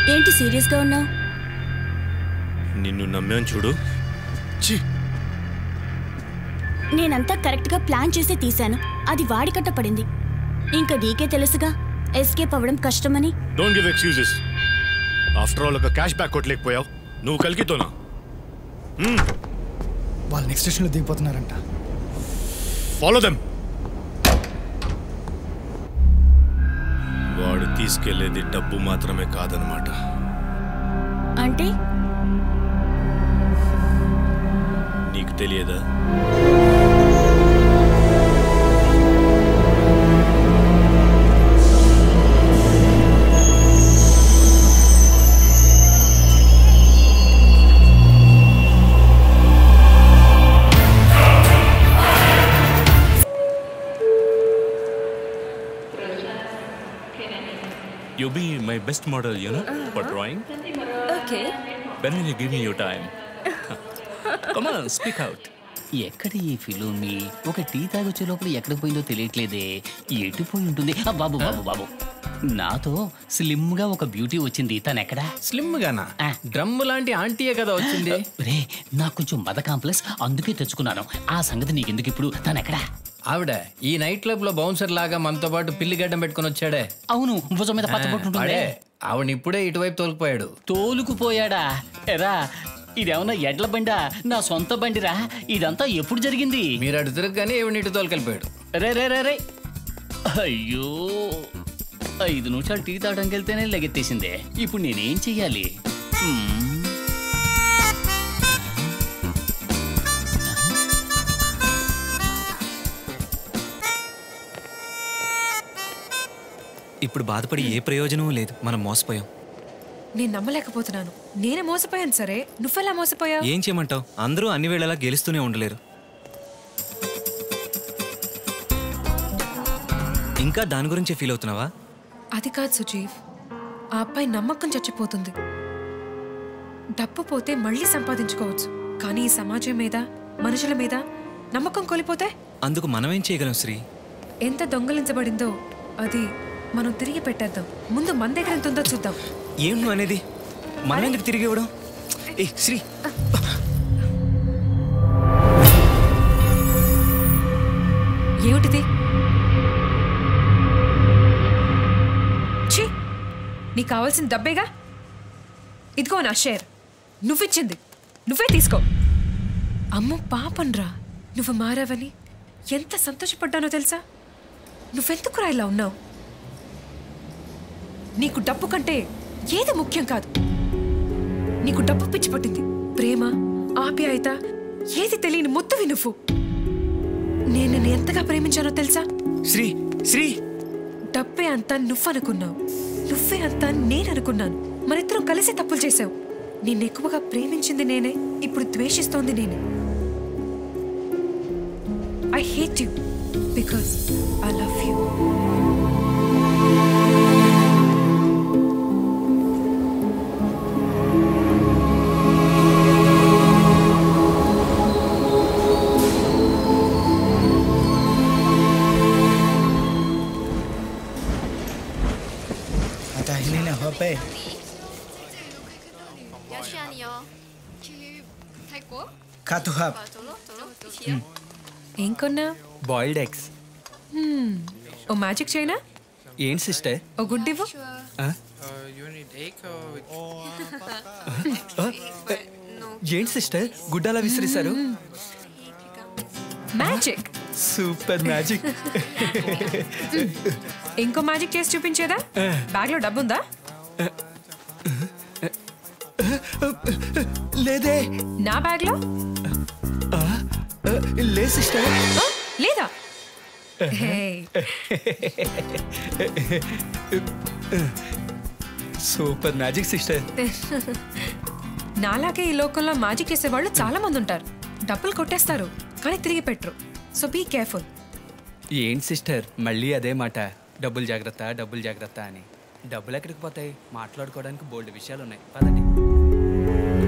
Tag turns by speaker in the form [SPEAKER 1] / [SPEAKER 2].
[SPEAKER 1] ఏంటి సీరియస్గా ఉన్నావు
[SPEAKER 2] నిన్ను నమ్మాను చూడు ఛీ
[SPEAKER 1] నేనంతా కరెక్ట్గా ప్లాన్ చేసి తీశాను అది వాడి కట్ట పడింది ఇంకా నీకే తెలుసుగా ఎస్కేప్ అవ్వడం కష్టమని
[SPEAKER 2] don't give excuses after all ఒక క్యాష్ బ్యాక్ కొట్టలేకపోయావు నువ్వు కలిగితోనా
[SPEAKER 3] వాళ్ళు నెక్స్ట్ స్టేషన్లో దిగిపోతున్నారంట
[SPEAKER 2] ఫాలో దెమ్ వాడు తీసుకెళ్లేది డబ్బు మాత్రమే కాదనమాట
[SPEAKER 1] అంటే
[SPEAKER 2] నీకు తెలియదా
[SPEAKER 4] You be my best model, you know, for drawing.
[SPEAKER 1] Okay
[SPEAKER 4] When will you give me your time? Come on, speak out.
[SPEAKER 5] ఎక్కడ ఈ ఫిలోమి ఒక టీ తాగొచ్చే లోపల ఎక్కడికి పోయిందో తెలియట్లేదే ఎటుపోయి ఉంటుంది ఆ, బాబు బాబు బాబు నాతో స్లిమ్ గా ఒక బ్యూటీ వచ్చింది తను ఎక్కడా
[SPEAKER 6] స్లిమ్ గానా
[SPEAKER 5] ఆ.
[SPEAKER 6] డ్రమ్ లాంటి ఆంటీయే కదా వచ్చింది
[SPEAKER 5] రే నాకు కొంచెం మద కాంప్లెక్స్ అందుకే తెచ్చుకున్నాను ఆ సంగతి నీకెందుకు ఇప్పుడు తను ఎక్కడా
[SPEAKER 6] ఆవిడ ఈ నైట్ క్లబ్ లో బౌన్సర్ లాగా మనతో పాటు పిల్లి గడ్డం పెట్టుకుని వచ్చాడే
[SPEAKER 5] అవును భుజం మీద పచ్చబొట్టుంటుంది
[SPEAKER 6] వాడే ఆవిడ ఇప్పుడే ఇటువైపు తోలిపోయాడు
[SPEAKER 5] తోలుకుపోయాడా ఎరా ఇదేమన్నా ఎడ్ల బండా నా సొంత బండిరా ఇదంతా ఎప్పుడు జరిగింది
[SPEAKER 6] మీరు అటు తిరగగానే ఈవిడ ఇటు తోలుకెళ్ళిపోయాడు
[SPEAKER 5] రే రే రే రే అయ్యో ఐదు నిమిషాలు టీ తాగడానికి వెళ్తేనే లెగెత్తేసిందే ఇప్పుడు నేనేం చెయ్యాలి మ్మ్.
[SPEAKER 7] ఇప్పుడు బాధపడి ఏ ప్రయోజనం లేదు మనం మోసపోయాం
[SPEAKER 8] నేను నమ్మలేకపోతున్నాను నేనే మోసపోయాను సరే నువ్వెలా మోసపోయావు
[SPEAKER 7] ఏం చేయమంటావు అందరూ అన్ని వేళలా గెలుస్తూనే ఉండలేరు ఇంకా దాని గురించే ఫీల్ అవుతున్నావా
[SPEAKER 8] అది కాదు సుజీవ్ ఆ అబ్బాయి నమ్మకం చచ్చిపోతుంది డబ్బు పోతే మళ్ళీ సంపాదించుకోవచ్చు కానీ ఈ సమాజం మీద మనుషుల మీద నమ్మకం కోల్పోతే
[SPEAKER 7] అందుకు మనమేం చేయగలం శ్రీ
[SPEAKER 8] ఎంత దొంగలించబడిందో అది మనం తిరిగి పెట్టేద్దాం ముందు మన దగ్గర ఎంత ఉందో చూద్దాం
[SPEAKER 7] ఏం నువ్వు అనేది మనం ఎందుకు తిరిగి ఇవ్వడం ఏ శ్రీ
[SPEAKER 8] ఏమిటిది ఛీ నీకు కావాల్సిన డబ్బేగా ఇదిగో నా షేర్ నువ్విచ్చింది నువ్వే తీసుకో అమ్మో పాపన్రా నువ్వు మారావని ఎంత సంతోషపడ్డానో తెలుసా నువ్వెందుకురా ఇలా ఉన్నావు నీకు డబ్బు కంటే ఏది ముఖ్యం కాదు నీకు డబ్బు పిచ్చి పట్టింది ప్రేమ ఆప్యాయత ఏది తెలియని ముత్తవి నువ్వు నేను నిన్ను ఎంతగా ప్రేమించానో తెలుసా
[SPEAKER 7] శ్రీ శ్రీ
[SPEAKER 8] డబ్బే అంతా నువ్వనుకున్నావు నువ్వే అంతా నేను అనుకున్నాను మనిద్దరం కలిసి తప్పులు చేశావు నిన్ను ఎక్కువగా ప్రేమించింది నేనే ఇప్పుడు ద్వేషిస్తోంది నేనే I hate you because I love you
[SPEAKER 3] Attends, Helena, hop, hey.
[SPEAKER 9] 要去哪里哦？去泰国？
[SPEAKER 3] Katu hop.
[SPEAKER 9] 走喽，走喽，一起啊！
[SPEAKER 8] ఏం కొన్నా
[SPEAKER 6] బాయిల్డ్ ఎగ్స్
[SPEAKER 8] ఓ మ్యాజిక్ చేయనా
[SPEAKER 6] ఏంటి సిస్టర్
[SPEAKER 8] ఓ గుడ్ ఇవ్వు
[SPEAKER 6] ఏంటి సిస్టర్ గుడ్డలా విసిరిస్తారు
[SPEAKER 8] మ్యాజిక్
[SPEAKER 6] సూపర్ మ్యాజిక్
[SPEAKER 8] ఇంకో మ్యాజిక్ చేసి చూపించేదా బ్యాగ్ లో డబ్బుందా
[SPEAKER 6] లేదే
[SPEAKER 8] నా బ్యాగ్ లో
[SPEAKER 6] లే సిస్టర్
[SPEAKER 8] ఆ, లేదా హే
[SPEAKER 6] సూపర్ మ్యాజిక్ సిస్టర్
[SPEAKER 8] నాలాగే ఈ లోకంలో మ్యాజిక్ చేసేవాళ్ళు చాలా మంది ఉంటారు డబ్బులు కొట్టేస్తారు కానీ తిరిగి పెట్టరు సో బీ కేర్ఫుల్
[SPEAKER 6] ఏంటి సిస్టర్ మళ్ళీ అదే మాట డబ్బులు జాగ్రత్త డబ్బులు జాగ్రత్త అని డబ్బులు ఎక్కడికి పోతాయి మాట్లాడుకోవడానికి బోల్డ్ విషయాలు ఉన్నాయి పదండి